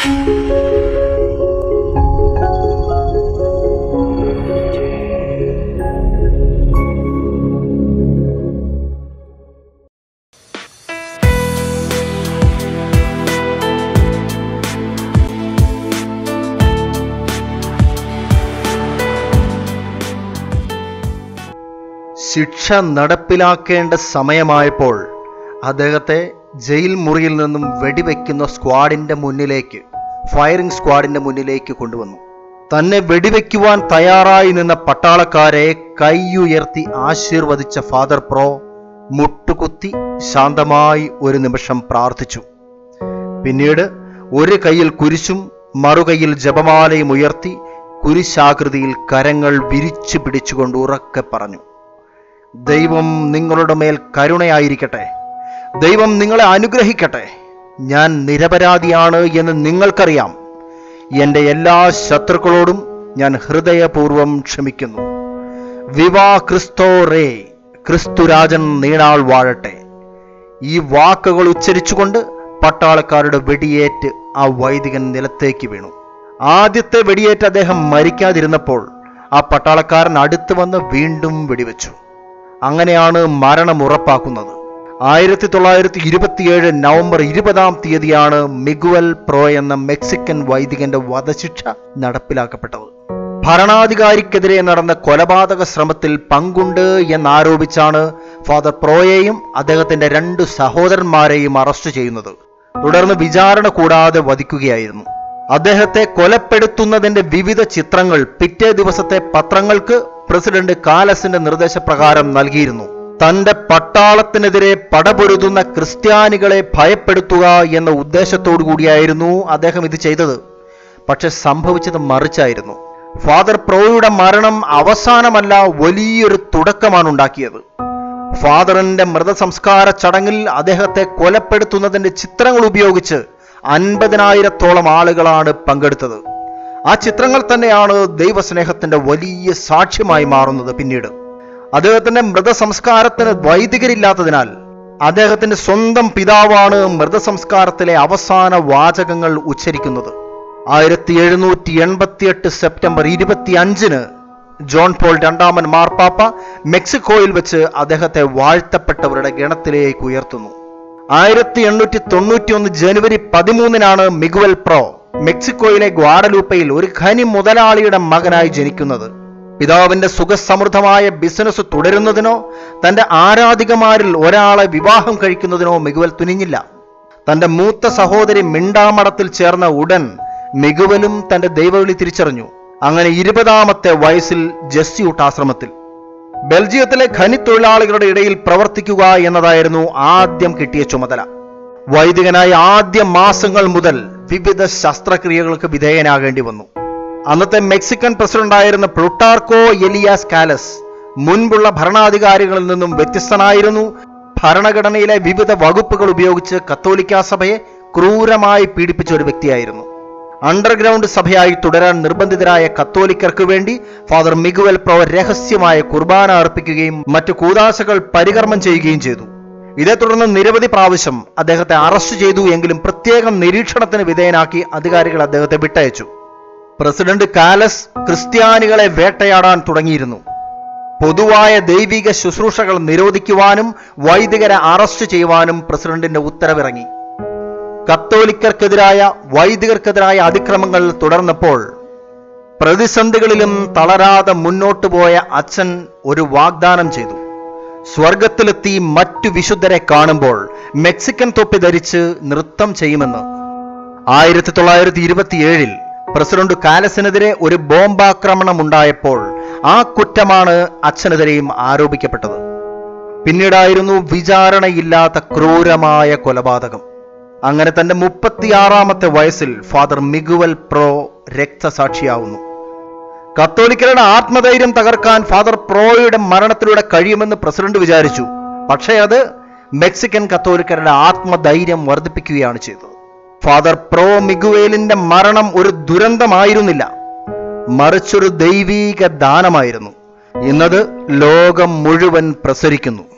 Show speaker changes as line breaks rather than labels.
ശിക്ഷ നടപ്പിലാക്കേണ്ട സമയമായപ്പോൾ അദ്ദേഹത്തെ ജയിൽ മുറിയിൽ നിന്നും വെടിവെക്കുന്ന സ്ക്വാഡിന്റെ മുന്നിലേക്ക് ഫയറിംഗ് സ്ക്വാഡിന്റെ മുന്നിലേക്ക് കൊണ്ടുവന്നു തന്നെ വെടിവെക്കുവാൻ തയ്യാറായി നിന്ന പട്ടാളക്കാരെ കൈയുയർത്തി ആശീർവദിച്ച ഫാദർ പ്രോ മുട്ടുകുത്തി ശാന്തമായി ഒരു നിമിഷം പ്രാർത്ഥിച്ചു പിന്നീട് ഒരു കയ്യിൽ കുരിശും മറുകൈയിൽ ജപമാലയും ഉയർത്തി കുരിശാകൃതിയിൽ കരങ്ങൾ വിരിച്ചു പിടിച്ചുകൊണ്ട് ഉറക്കെ പറഞ്ഞു ദൈവം നിങ്ങളുടെ മേൽ കരുണയായിരിക്കട്ടെ ദൈവം നിങ്ങളെ അനുഗ്രഹിക്കട്ടെ ഞാൻ നിരപരാധിയാണ് എന്ന് നിങ്ങൾക്കറിയാം എൻ്റെ എല്ലാ ശത്രുക്കളോടും ഞാൻ ഹൃദയപൂർവ്വം ക്ഷമിക്കുന്നു വിവാ ക്രിസ്തോ റേ ക്രിസ്തുരാജൻ നീണാൾ വാഴട്ടെ ഈ വാക്കുകൾ ഉച്ചരിച്ചുകൊണ്ട് പട്ടാളക്കാരുടെ വെടിയേറ്റ് ആ വൈദികൻ നിലത്തേക്ക് വീണു ആദ്യത്തെ വെടിയേറ്റ് അദ്ദേഹം മരിക്കാതിരുന്നപ്പോൾ ആ പട്ടാളക്കാരൻ അടുത്ത് വന്ന് വീണ്ടും വെടിവെച്ചു അങ്ങനെയാണ് മരണം ഉറപ്പാക്കുന്നത് ആയിരത്തി തൊള്ളായിരത്തി ഇരുപത്തിയേഴ് നവംബർ ഇരുപതാം തീയതിയാണ് മിഗുവൽ പ്രോ എന്ന മെക്സിക്കൻ വൈദികന്റെ വധശിക്ഷ നടപ്പിലാക്കപ്പെട്ടത് ഭരണാധികാരിക്കെതിരെ നടന്ന കൊലപാതക ശ്രമത്തിൽ പങ്കുണ്ട് എന്നാരോപിച്ചാണ് ഫാദർ പ്രോയെയും അദ്ദേഹത്തിന്റെ രണ്ട് സഹോദരന്മാരെയും അറസ്റ്റ് ചെയ്യുന്നത് തുടർന്ന് വിചാരണ കൂടാതെ വധിക്കുകയായിരുന്നു അദ്ദേഹത്തെ കൊലപ്പെടുത്തുന്നതിന്റെ വിവിധ ചിത്രങ്ങൾ പിറ്റേ ദിവസത്തെ പത്രങ്ങൾക്ക് പ്രസിഡന്റ് കാലസിന്റെ നിർദ്ദേശപ്രകാരം നൽകിയിരുന്നു തന്റെ പട്ടാളത്തിനെതിരെ പടപൊരുതുന്ന ക്രിസ്ത്യാനികളെ ഭയപ്പെടുത്തുക എന്ന ഉദ്ദേശത്തോടു കൂടിയായിരുന്നു അദ്ദേഹം ഇത് ചെയ്തത് പക്ഷെ സംഭവിച്ചത് മറിച്ചായിരുന്നു ഫാദർ പ്രോയുടെ മരണം അവസാനമല്ല വലിയൊരു തുടക്കമാണ് ഉണ്ടാക്കിയത് ഫാദറിന്റെ മൃതസംസ്കാര ചടങ്ങിൽ അദ്ദേഹത്തെ കൊലപ്പെടുത്തുന്നതിന്റെ ചിത്രങ്ങൾ ഉപയോഗിച്ച് അൻപതിനായിരത്തോളം ആളുകളാണ് പങ്കെടുത്തത് ആ ചിത്രങ്ങൾ തന്നെയാണ് ദൈവസ്നേഹത്തിന്റെ വലിയ സാക്ഷ്യമായി മാറുന്നത് പിന്നീട് അദ്ദേഹത്തിന്റെ മൃതസംസ്കാരത്തിന് വൈദികരില്ലാത്തതിനാൽ അദ്ദേഹത്തിന്റെ സ്വന്തം പിതാവാണ് മൃതസംസ്കാരത്തിലെ അവസാന വാചകങ്ങൾ ഉച്ചരിക്കുന്നത് ആയിരത്തി എഴുന്നൂറ്റി എൺപത്തിയെട്ട് സെപ്റ്റംബർ ഇരുപത്തി അഞ്ചിന് ജോൺ പോൾ രണ്ടാമൻ മാർപ്പാപ്പ മെക്സിക്കോയിൽ വെച്ച് അദ്ദേഹത്തെ വാഴ്ത്തപ്പെട്ടവരുടെ ഗണത്തിലേക്ക് ഉയർത്തുന്നു ആയിരത്തി എണ്ണൂറ്റി തൊണ്ണൂറ്റി ഒന്ന് ജനുവരി പതിമൂന്നിനാണ് മിഗുവൽ പ്രോ മെക്സിക്കോയിലെ ഗ്വാഡലൂപ്പയിൽ ഒരു ഖനി മുതലാളിയുടെ മകനായി ജനിക്കുന്നത് പിതാവിന്റെ സുഖസമൃദ്ധമായ ബിസിനസ് തുടരുന്നതിനോ തന്റെ ആരാധികമാരിൽ ഒരാളെ വിവാഹം കഴിക്കുന്നതിനോ മികുവൽ തുനിഞ്ഞില്ല തന്റെ മൂത്ത സഹോദരി മിണ്ടാമടത്തിൽ ചേർന്ന ഉടൻ മികുവലും തന്റെ ദൈവവിളി തിരിച്ചറിഞ്ഞു അങ്ങനെ ഇരുപതാമത്തെ വയസ്സിൽ ജസ്യൂട്ട് ആശ്രമത്തിൽ ബെൽജിയത്തിലെ ഖനി തൊഴിലാളികളുടെ ഇടയിൽ പ്രവർത്തിക്കുക എന്നതായിരുന്നു ആദ്യം കിട്ടിയ ചുമതല വൈദികനായി ആദ്യ മാസങ്ങൾ മുതൽ വിവിധ ശസ്ത്രക്രിയകൾക്ക് വിധേയനാകേണ്ടി വന്നു അന്നത്തെ മെക്സിക്കൻ പ്രസിഡന്റായിരുന്ന പ്ലുട്ടാർക്കോ എലിയാസ് കാലസ് മുൻപുള്ള ഭരണാധികാരികളിൽ നിന്നും വ്യത്യസ്തനായിരുന്നു ഭരണഘടനയിലെ വിവിധ വകുപ്പുകൾ ഉപയോഗിച്ച് കത്തോലിക്ക സഭയെ ക്രൂരമായി പീഡിപ്പിച്ച ഒരു വ്യക്തിയായിരുന്നു അണ്ടർഗ്രൗണ്ട് സഭയായി തുടരാൻ നിർബന്ധിതരായ കത്തോലിക്കർക്ക് വേണ്ടി ഫാദർ മിഗുവൽ പ്രോ രഹസ്യമായ കുർബാന അർപ്പിക്കുകയും മറ്റു കൂതാശകൾ പരികർമ്മം ചെയ്യുകയും ചെയ്തു ഇതേ തുടർന്ന് നിരവധി പ്രാവശ്യം അദ്ദേഹത്തെ അറസ്റ്റ് ചെയ്തു എങ്കിലും പ്രത്യേകം നിരീക്ഷണത്തിന് വിധേയനാക്കി അധികാരികൾ അദ്ദേഹത്തെ വിട്ടയച്ചു പ്രസിഡന്റ് കാലസ് ക്രിസ്ത്യാനികളെ വേട്ടയാടാൻ തുടങ്ങിയിരുന്നു പൊതുവായ ദൈവിക ശുശ്രൂഷകൾ നിരോധിക്കുവാനും വൈദികരെ അറസ്റ്റ് ചെയ്യുവാനും പ്രസിഡന്റിന്റെ ഉത്തരവിറങ്ങി കത്തോലിക്കർക്കെതിരായ വൈദികർക്കെതിരായ അതിക്രമങ്ങൾ തുടർന്നപ്പോൾ പ്രതിസന്ധികളിലും തളരാതെ മുന്നോട്ടു പോയ അച്ഛൻ ഒരു വാഗ്ദാനം ചെയ്തു സ്വർഗത്തിലെത്തി മറ്റു വിശുദ്ധരെ കാണുമ്പോൾ മെക്സിക്കൻ തൊപ്പി ധരിച്ച് നൃത്തം ചെയ്യുമെന്ന് ആയിരത്തി തൊള്ളായിരത്തി ഇരുപത്തിയേഴിൽ പ്രസിഡന്റ് കാലസിനെതിരെ ഒരു ബോംബാക്രമണം ഉണ്ടായപ്പോൾ ആ കുറ്റമാണ് അച്ഛനെതിരെയും ആരോപിക്കപ്പെട്ടത് പിന്നീടായിരുന്നു വിചാരണയില്ലാത്ത ക്രൂരമായ കൊലപാതകം അങ്ങനെ തന്റെ മുപ്പത്തിയാറാമത്തെ വയസ്സിൽ ഫാദർ മിഗുവൽ പ്രോ രക്തസാക്ഷിയാവുന്നു കത്തോലിക്കരുടെ ആത്മധൈര്യം തകർക്കാൻ ഫാദർ പ്രോയുടെ മരണത്തിലൂടെ കഴിയുമെന്ന് പ്രസിഡന്റ് വിചാരിച്ചു പക്ഷേ അത് മെക്സിക്കൻ കത്തോലിക്കരുടെ ആത്മധൈര്യം വർദ്ധിപ്പിക്കുകയാണ് ചെയ്തത് ഫാദർ പ്രോ മിഗുവേലിന്റെ മരണം ഒരു ദുരന്തമായിരുന്നില്ല മറിച്ചൊരു ദൈവീക ദാനമായിരുന്നു ഇന്നത് ലോകം മുഴുവൻ പ്രസരിക്കുന്നു